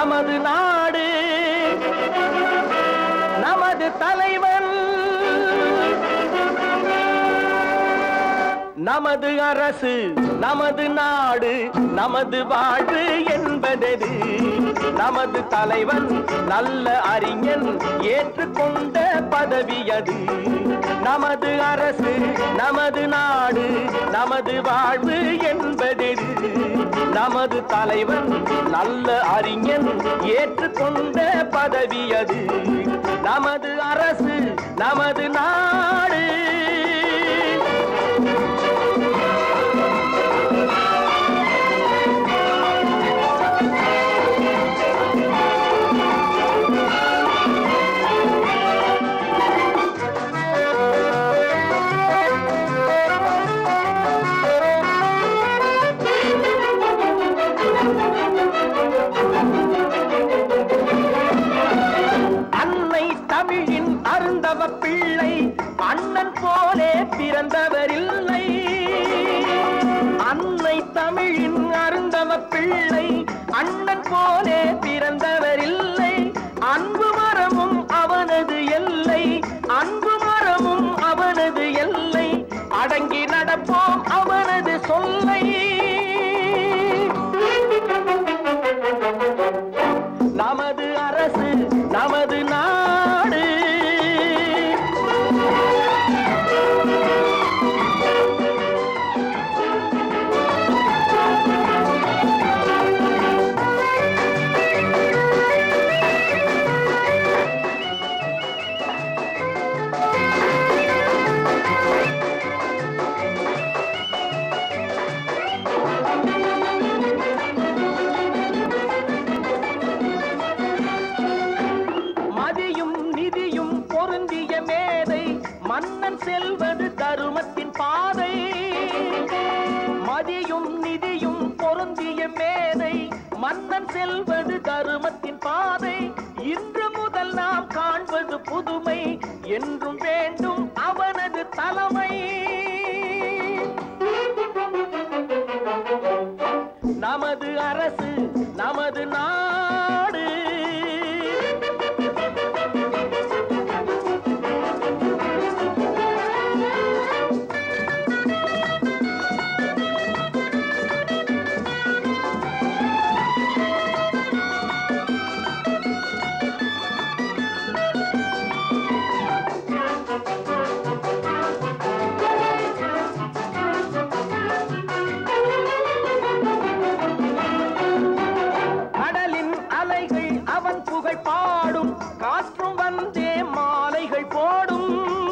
நமது நாடு நமது தலைவன் நமது அரசு நமது நாடு நமது வாழ்வு என்பதெது நமது தலைவன் நல்ல அறிஞன் ஏற்றுக்கொண்ட பதவி அது நமது அரசு நமது நாடு நமது வாழ்வு என்பதெது நமது தலைவன் நல்ல அறிஞன் ஏற்றுக்கொண்ட பதவி அது நமது அரசு நமது நாடு அன்னை தமிழின் அருந்தவ பிள்ளை அண்ணன் போலே பிறந்தவரில்லை அன்னை தமிழின் அருந்தவ பிள்ளை அண்ணன் போலே பிறந்தவரில்லை அன்பு மரமும் அவனது எல்லை அன்பு மரமும் அவனது எல்லை அடங்கி நடப்போம் அவனது சொல்லை நமது அரசு நமது நாடு மதியும் நிதியும் பொருந்திய மேதை மன்னன் செல்வது தருமத்தின் பாதை மதியும் நிதியும் பொருந்திய மேதை மன்னன் செல்வது தருமத்தின் பாதை இன்று முதல் நாம் காண்பது புதுமை என்றும் வேண்டும் அவனது தலைமை நமது அரசு நமது நாடு கடலின் அலைகள் அவன் புகழ் பாடும் காற்றும் வந்தே மாலைகள் போடும்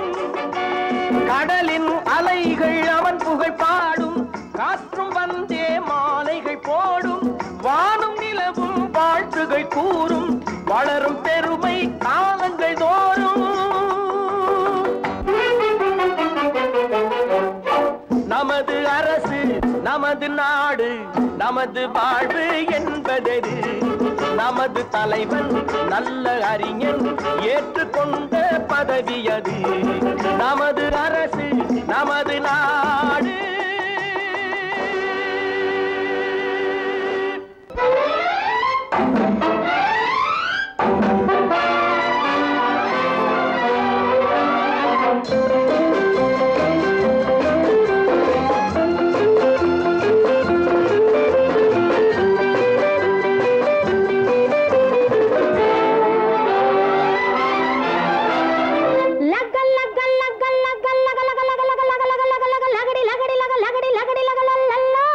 கடலின் அலைகள் அவன் புகழ் பாடும் காற்றும் வந்தே மாலைகள் போடும் வானும் நிலவும் வாழ்த்துகள் கூறும் வளரும் பெருமை காலங்கள் தோறும் நமது அரசு நமது நாடு நமது வாழ்வு என்பதெது நமது தலைவன் நல்ல அறிஞன் ஏற்றுக்கொண்ட பதவி அது நமது அரசு நமது நாடு லக லக லக லக லக லக லக லக லக லக லக லக லகடி லகடி லக லகடி லகடி லக லல்லா.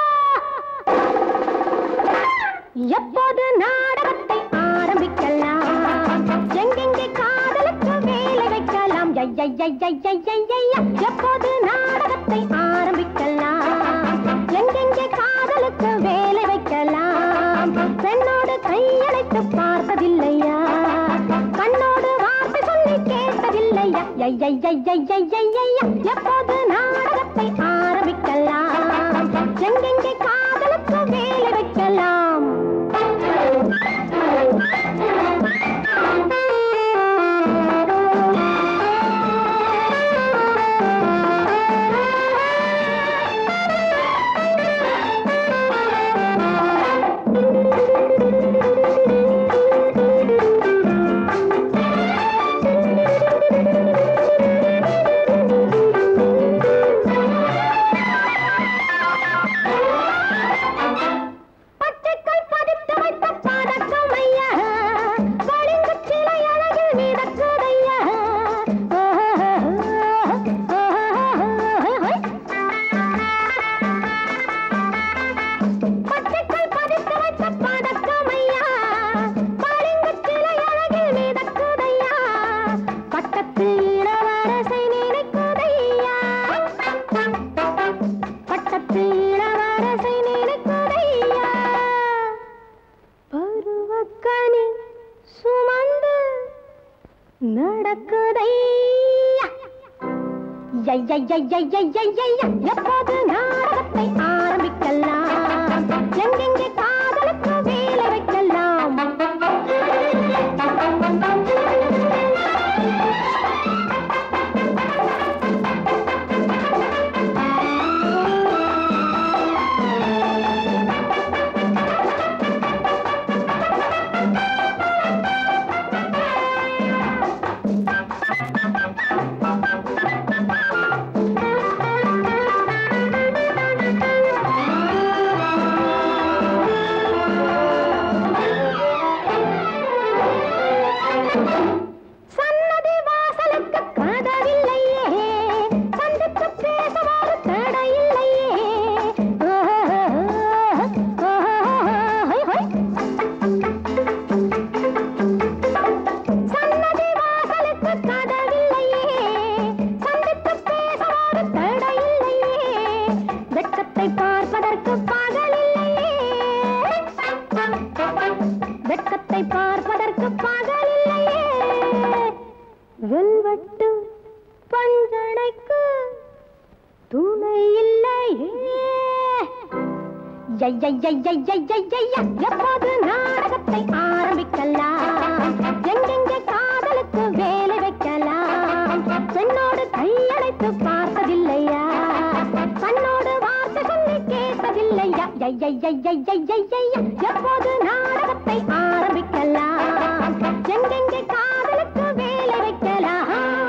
எப்போது நாடகத்தை ஆரம்பிக்கலாம் எங்கெங்கே காதலுக்கு வேலை வைக்கலாம் ஐயையையையையையா. எப்போது நாடகத்தை ஆரம்பிக்கலாம் எங்கெங்கே காதலுக்கு வேலை வைக்கலாம் பெண்ணோடு கையழைத்து பார்த்ததில்லையா கண்ணோடு வார்த்தை சொல்லி கேட்டதில்லையா ஐயையையையையையா. எப்போது நாடகத்தை ஆரம்பிக்கலாம் எங்கெங்கே காதலுக்கு வேலை வைக்கலாம் கனி சுமந்து நடக்குதையா ஐயையையையையையைய, எப்போது நாடகத்தை ஆரம்பிக்கலாம் எங்கெங்கே காதலுக்கு வேலை வைக்கலாம் சன்னதி வாசலுக்கு கதவில்லையே சந்தித்து பேச ஒரு தடையில்லையே சன்னதி வாசலுக்கு கதவில்லையே சந்தித்து பேச ஒரு தடையில்லையே வெட்கத்தை பார்ப்பதற்கு பகலில்லையே வெட்கத்தை பார்ப்பதற்கு பகலில்லையே வெல்வட்டு பஞ்சனைக்கு துணை இல்லையே ஐயையையையையைய, எப்போது நாடகத்தை ஆரம்பிக்கலாம் எங்கெங்கே காதலுக்கு வேலை வைக்கலாம் பெண்ணோடு கையடைத்து பார்த்ததில்லையா கண்ணோடு வார்த்தை சொல்லி கேட்டதில்லையா ஐயையையையையைய, எப்போது நாடகத்தை ஆரம்பிக்கலாம் எங்கெங்கே காதலுக்கு வேலை வைக்கலாம்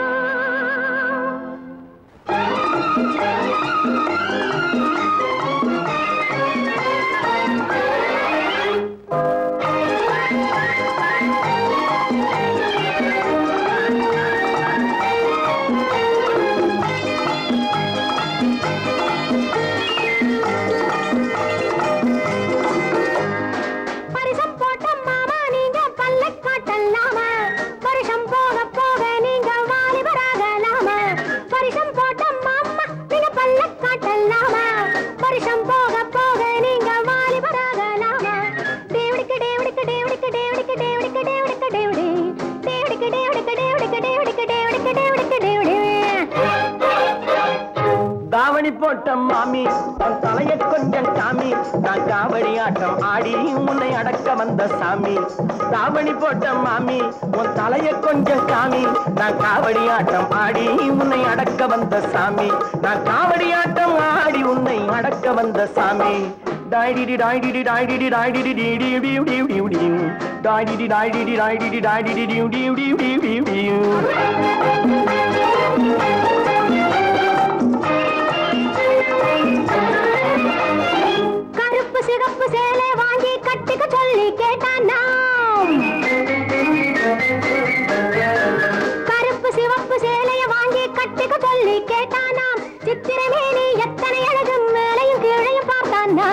பரிசம் போட்ட மாமா நீங்க பல்லை காட்டலாம பரிசம் போக போக நீங்க வாலிபராகலாம பரிசம் போட்ட மாமா நீங்க பல்லை காட்டலாம பரிசம் போக போக நீங்க வாலிபராகலாம டேவிடிக்கு டேவிடிக்கு டேவிடிக்கு டேவிடிக்கு டேவிடிக்கு டேவிடிக்கு டேவிடி டேவிடிக்கு டேவிடிக்கு டேவிடிக்கு டேவிடிக்கு டேவிடிக்கு டேவிடிக்கு டேவிடி தாவணி போட்ட மாமி உன் தலைய கொஞ்சம் சாமி நான் காவடி ஆட்டம் ஆடி உன்னை அடக்க வந்த சாமி தாவணி போட்ட மாமி உன் தலைய கொஞ்சம் சாமி நான் காவடி ஆட்டம் ஆடி உன்னை அடக்க வந்த சாமி நான் காவடி ஆட்டம் ஆடி உன்னை அடக்க வந்த சாமி டாய்டிடி டாய்டிடி டாய்டிடி டாய்டிடி டிடி டிடி டிடி டிடி டாய்டிடி டாய்டிடி டாய்டிடி டாய்டிடி டிடி டிடி டிடி டிடி கருப்பு சிகப்பு சேலை வாங்கி கட்டிக்க சொல்லி கேட்டானா கருப்பு சிவப்பு சேலைய வாங்கி கட்டிக்க சொல்லி கேட்டானாம் சித்திரமேனி எத்தனை அழகு மேலையும் கீழையும் பார்த்தானா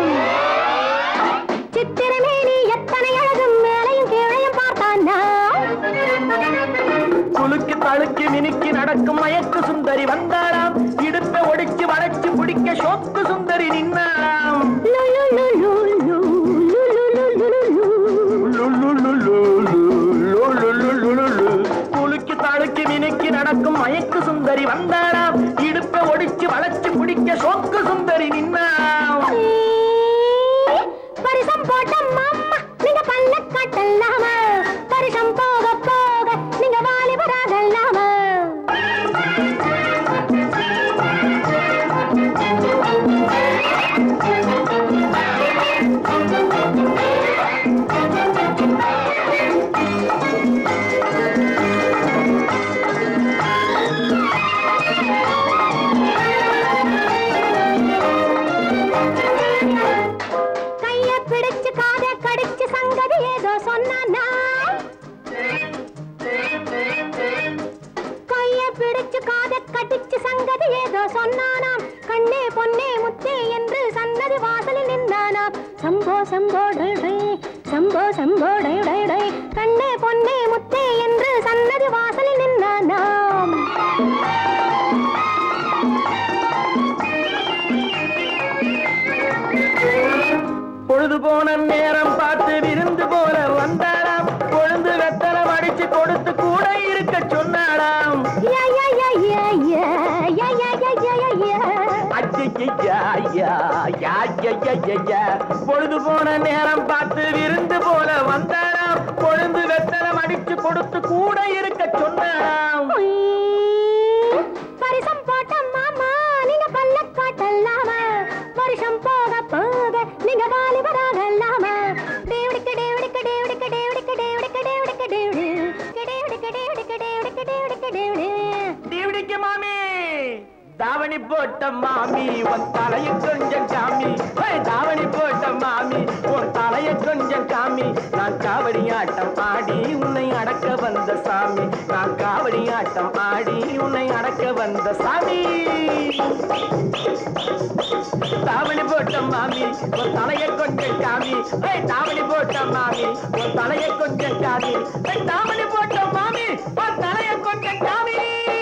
சித்திரமேனி எத்தனை அழகு மேலையும் கீழையும் பார்த்தானா குலுக்கி தழுக்கி மினுக்கி நடக்கும் மயக்கு சுந்தரி வந்தாராம் இடுப்பை ஒடிச்சு வளைச்சு பிடிக்க சோக்கு சுந்தரி நின்னாராம் லு, லு, லு, லு, லு, லு, லு, லு, லு, லு, லு. லு, லு, லு, லு, லு, லு, லு, லு, லு, லு, லு. குலுக்கி தழுக்கி மினுக்கி நடக்கும் மயக்கு சுந்தரி வந்தாராம் இடுப்பை ஒடிச்சு வளைச்சு பிடிக்க சோக்கு சுந்தரி நின்னாராம் பரிசம் போட்ட மாமா நீங்க பல்ல காட்டலாம பரிசம் போக போக நீங்க வாலிபராகலாம கைய பிடிச்சு காத கடிச்சு சங்கதி ஏதோ சொன்னானா கைய பிடிச்சு காத கடிச்சு சங்கதி ஏதோ சொன்னானாம் கண்ணே பொன்னே முத்தே என்று சன்னதி வாசலில் நின்றானாம் சம்போ சம்போ டை டை, சம்போ சம்போ டை டை டை. கண்ணே பொன்னே முத்தே என்று சன்னதி வாசலில் நின்றானாம் பொழுது போன நேரம் பார்த்து விருந்து போல ஐயா பொழுது போன நேரம் பார்த்து விருந்து போல வந்தாராம் கொழுந்து வெத்தனம் அடிச்சு கொடுத்து கூட இருக்க சொன்னாராம் பரிசம் போட்ட மாமா நீங்க பல்ல காட்டலாமா வருஷம் போக போக நீங்க வாலிபராகலாமா டேவிடிக்க டேவிடிக்க டேவிடிக்க டேவிடிக்க டேவிடிக்க டேவிடிக்க டேவிடி டேவிடிக்க டேவிடிக்க டேவிடிக்க டேவிடிக்க டேவிடி டிவிடிக்கு மாமி தாவணி போட்ட மாமி உன் தலைய கொஞ்சம் காமி ஏய், தாவணி போட்ட மாமி உன் தலைய கொஞ்சம் காமி நான் காவடி ஆட்டம் ஆடி உன்னை அடக்க வந்த சாமி நான் காவடி ஆட்டம் ஆடி உன்னை அடக்க வந்த சாமி தாவணி போட்ட மாமி உன் தலைய கொஞ்சம் காமி ஏய், தாவணி போட்ட மாமி உன் தலைய கொஞ்சம் காமி ஏய், தாவணி போட்ட மாமி உன் தலைய கொஞ்சம் காமி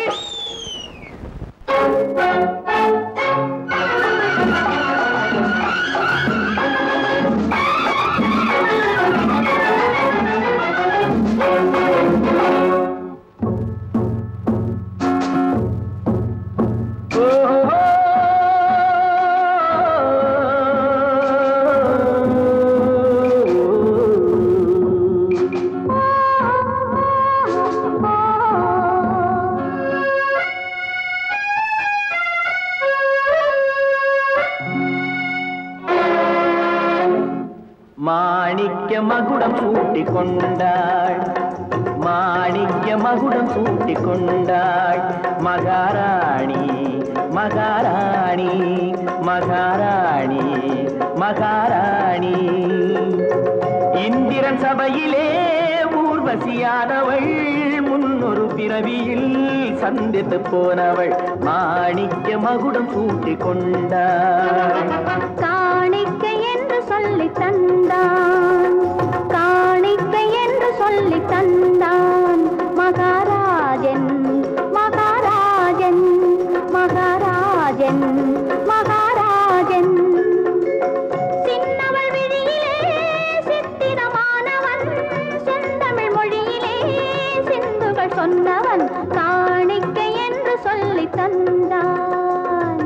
மாணிக்க மகுடம் சூட்டி கொண்டாள் மாணிக்க மகுடம் சூட்டி கொண்டாள் மகாராணி மகாராணி மகாராணி மகாராணி இந்திரன் சபையிலே ஊர்வசியானவள் முன்னொரு பிறவியில் சந்தித்து போனவள் மாணிக்க மகுடம் சூட்டி கொண்டாள் காணிக்கை என்று சொல்லி தந்தான் காணிக்கை என்று சொல்லி தந்தான் மகாராஜன் மகாராஜன் மகாராஜன் மகாராஜன் சின்னவள் விழியிலே சித்திரமானவன் செந்தமிழ் மொழியிலே சிந்துகள் சொன்னவன் காணிக்கை என்று சொல்லி தந்தான்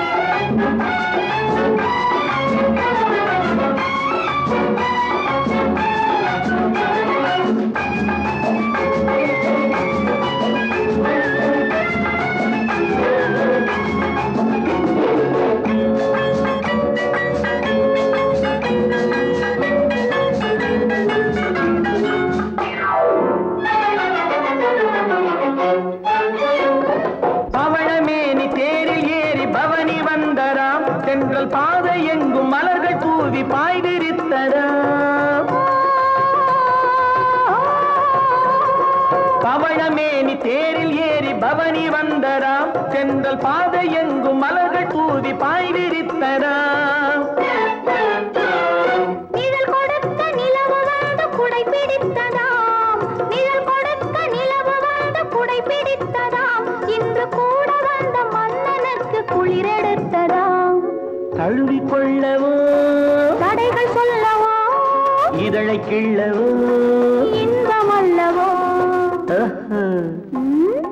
பவளமேனி தேரில் ஏறி பவனி வந்தராம் தென்றல் பாதை எங்கும் மலர்கள் தூவி பாய்விரித்தராம் பவளமேனி தேரில் ஏறி பவனி வந்தராம் தென்றல் பாதை எங்கும் மலர்கள் தூவி பாய்விரித்தராம் நிழல் கொடுக்க நிலவு வந்து குடை பிடித்ததாம் நிழல் கொடுக்க நிலவு வந்து குடை பிடித்ததாம் இன்று கூட வந்த மன்னனுக்கு குளிரெடுத்ததாம் தழுவி கொள்ளவோ தடைகள் சொல்லவோ இதழை கிள்ளவோ இன்பம் அல்லவோ ம்?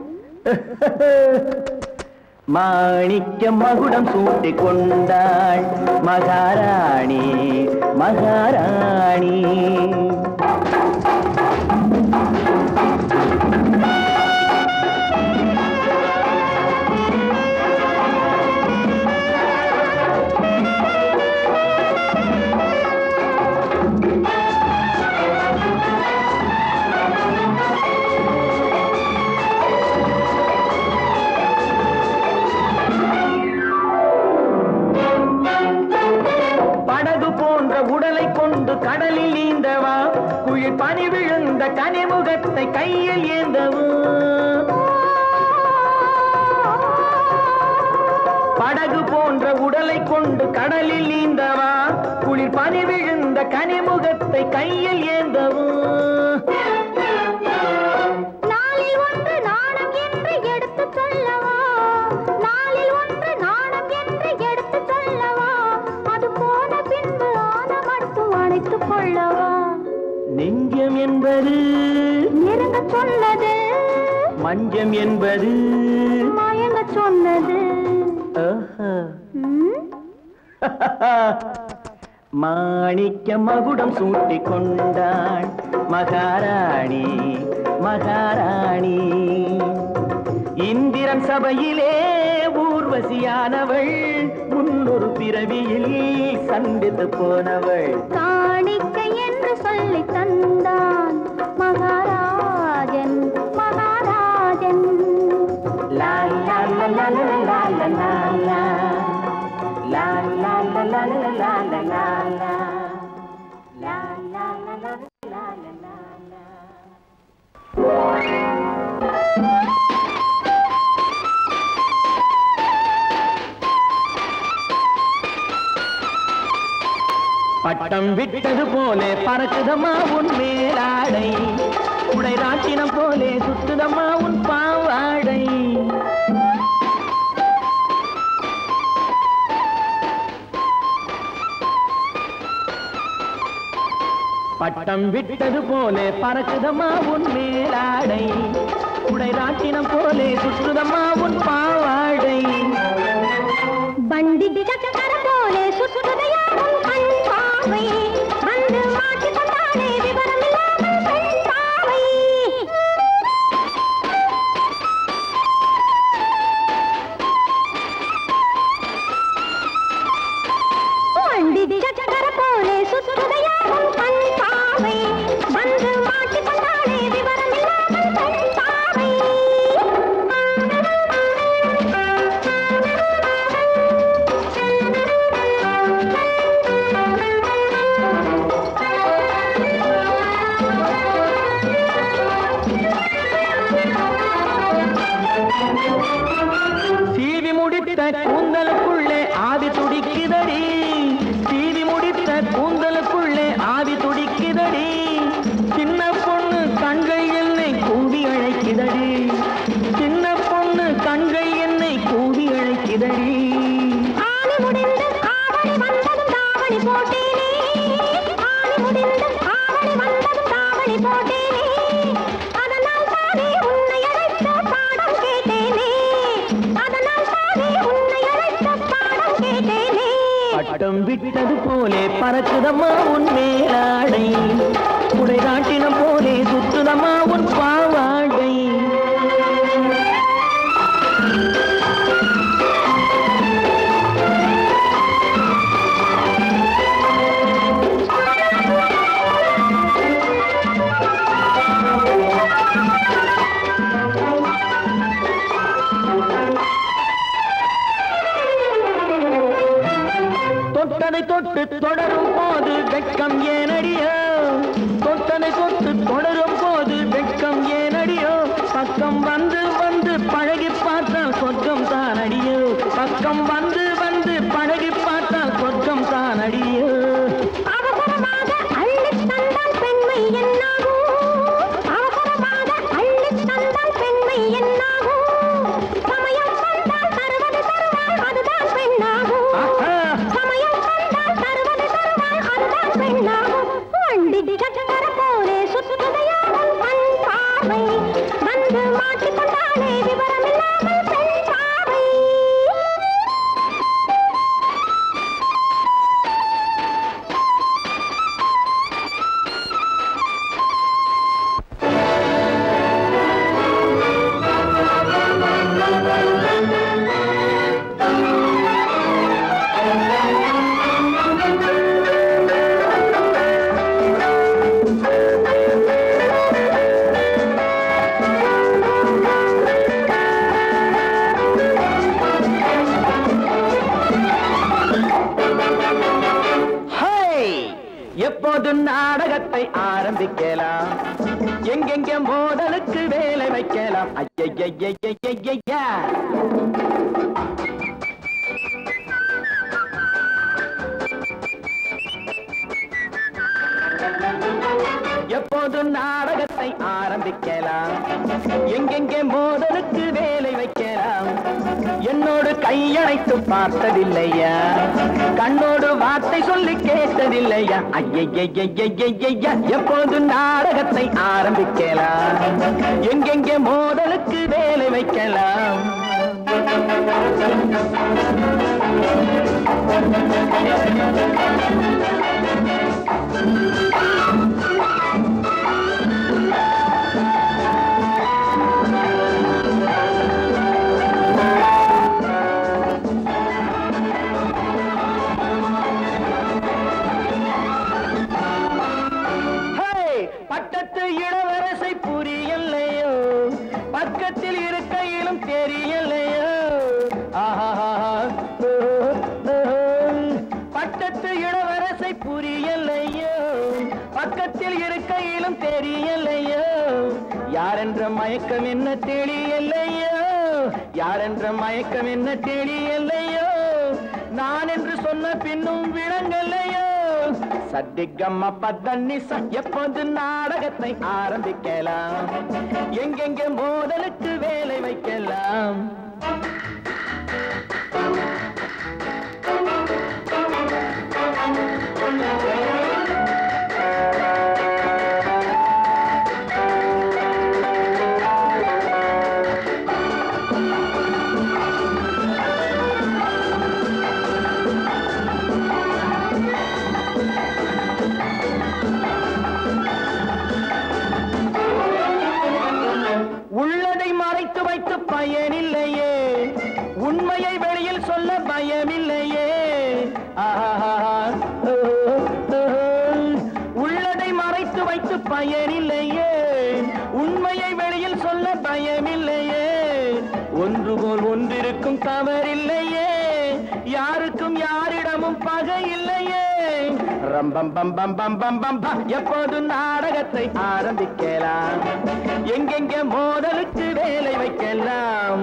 மாணிக்க மகுடம் சூட்டி கொண்டாள் மகாராணி மகாராணி படகு போன்ற உடலை கொண்டு கடலில் நீந்தவா குளிர் பனி விழுந்த கனிமுகத்தை கையில் ஏந்தவா படகு போன்ற உடலை கொண்டு கடலில் நீந்தவா குளிர் பனி விழுந்த கனிமுகத்தை கையில் ஏந்தவா நாளில் ஒன்று நாணம் என்று எடுத்துச் சொல்லவா நாளில் ஒன்று நாணம் என்று எடுத்துச் சொல்லவா அது போன பின்பு ஆன மட்டும் அணைத்துக் கொள்ளவா நெஞ்சம் என்பது நெருங்கச் சொன்னது மஞ்சம் என்பது மயங்கச் சொன்னது ஆஹா. ம்? மாணிக்க மகுடம் சூட்டிக் கொண்டாள் மகாராணி மகாராணி இந்திரன் சபையிலே ஊர்வசியானவள் முன்னொரு பிறவியில் சந்தித்து போனவள் காணிக்கை என்று சொல்லி தந்தான் மகாராஜன் மகாராஜன் லா லா லா லா லா லா லா லா லா. லா லா லா லா லா லா லா லா லா. லா லா லா லா லா லா லா லா. பட்டம் விட்டது போலே பறக்குதம்மா உன் மேலாடை உடை ராட்டினம் போலே சுத்துதம்மா உன் பாவாடை பட்டம் விட்டது போலே பறக்குதம்மா உன் மேலாடை உடை ராட்டினம் போலே சுத்துதம்மா உன் பாவாடை பண்டி சக்கர போலே சுற்றுதையா உன் கண் பாவை வந்து மாட்டிக் கொண்டானே விவரமில்லாமல் பெண் பாவை வண்டி சக்கர போலே சுற்றுதையா உன் கண் பாவை வந்து மாட்டிக் கொண்டானே விவரமில்லாமல் பெண் பாவை சீவி முடித்த கூந்தலுக்குள்ளே ஆவி துடிக்குதடி சீவி முடித்த கூந்தலுக்குள்ளே ஆவி துடிக்குதடி சின்ன பொண்ணு கண்கள் என்னை கூவி அழைக்குதடி சின்ன பொண்ணு கண்கள் என்னை கூவி அழைக்குதடி ஆணி முடிந்து ஆவணி வந்ததும் தாவணி போட்டேனே ஆணி முடிந்து ஆவணி வந்ததும் தாவணி போட்டேனே அதனால் தானே உன்னை அழைத்து பாடம் கேட்டேனே அதனால் தானே உன்னை அழைத்து பாடம் கேட்டேனே பட்டம் விட்டது போலே பறக்குதம்மா உன் மேலாடை உடை நாட்டினம் போலே சுத்துதம்மா உன் பாவாடை தொட்டனை தொட்டு தொடரும் போது வெட்கம் ஏனடியோ தொட்டனை தொட்டு தொடரும் போது வெட்கம் ஏனடியோ பக்கம் வந்து வந்து பழகி பார்த்தால் சொர்க்கம் தான் அடியோ பக்கம் வந்து வந்து பழகி பார்த்தால் சொர்க்கம் தான் அடியோ அவசரமாக அள்ளித் தந்தால் பெண்மை என்னாகும் அவசரமாக அள்ளித் தந்தால் பெண்மை என்னாகும் சமயம் வந்தால் தருவது தருவாள் அதுதான் பெண்ணாகும் ஆஹா! சமயம் வந்தால் தருவது தருவாள் அதுதான் பெண்ணாகும் வண்டி சக்கர போலே சுற்றுதையா உன் கண் பார்வை வந்து மாட்டிக்கொண்டானே விவரமில்லாமல் பெண் பாவை ஹை! எப்போது நாடகத்தை ஆரம்பிக்கலாம் எங்கெங்க மோதலுக்கு வேலை வைக்கலாம் ஐயையையையையையா எப்போது நாடகத்தை ஆரம்பிக்கலாம் எங்கெங்கே மோதலுக்கு வேலை வைக்கலாம் என்னோடு கையணைத்து பார்த்ததில்லையா கண்ணோடு வார்த்தை சொல்லி கேட்டதில்லையா ஐயையையையையையா எப்போது நாடகத்தை ஆரம்பிக்கலாம் எங்கெங்கே மோதலுக்கு வேலை வைக்கலாம் ஹே! பட்டத்து இளவரசை புரியலையோ பக்கத்தில் இருக்கையிலும் தெரியலையோ ஆஹாஹா. ஓ, ஓ. பட்டத்து இளவரசை புரியலையோ பக்கத்தில் இருக்கையிலும் தெரியலையோ யாரென்ற மயக்கம் என்ன தெரியலையோ யாரென்ற மயக்கம் என்ன தெரியலையோ நான் என்று சொன்ன பின்னும் விளங்கலையோ சத்திகம்ம பத்தன்னி எப்போது நாடகத்தை ஆரம்பிக்கலாம் எங்கெங்கே மோதலுக்கு வேலை வைக்கலாம் உள்ளதை மறைத்து வைத்து பயனில்லையே உண்மையை வெளியில் சொல்ல பயமில்லையே ஆஹா. ஓ, ஓ. உள்ளதை மறைத்து வைத்து பயனில்லையே உண்மையை வெளியில் சொல்ல பயமில்லையே ஒன்று போல் ஒன்றிருக்கும் தவறில்லையே யாருக்கும் யாரிடமும் பகை இல்லையே ரம்பம் பம் பம் பம் பம் பம் பம் எப்போது நாடகத்தை ஆரம்பிக்கலாம் எங்கெங்கே மோதலுக்கு வேலை வைக்கலாம்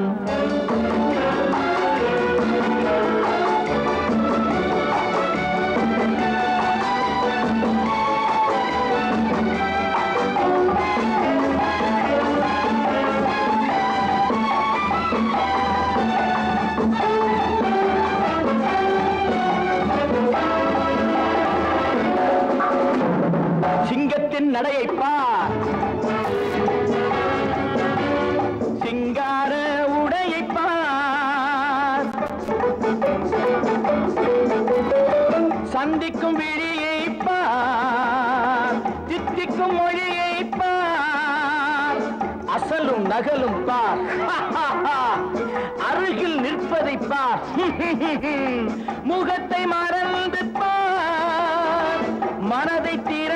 சிங்கத்தின் நடையை பார் சிங்கார உடையை பார் சந்திக்கும் விழியை பார் தித்திக்கும் மொழியை பார் அசலும் நகலும் பார் அருகில் நிற்பதை பார் முகத்தை மறந்து பார் மனதை திற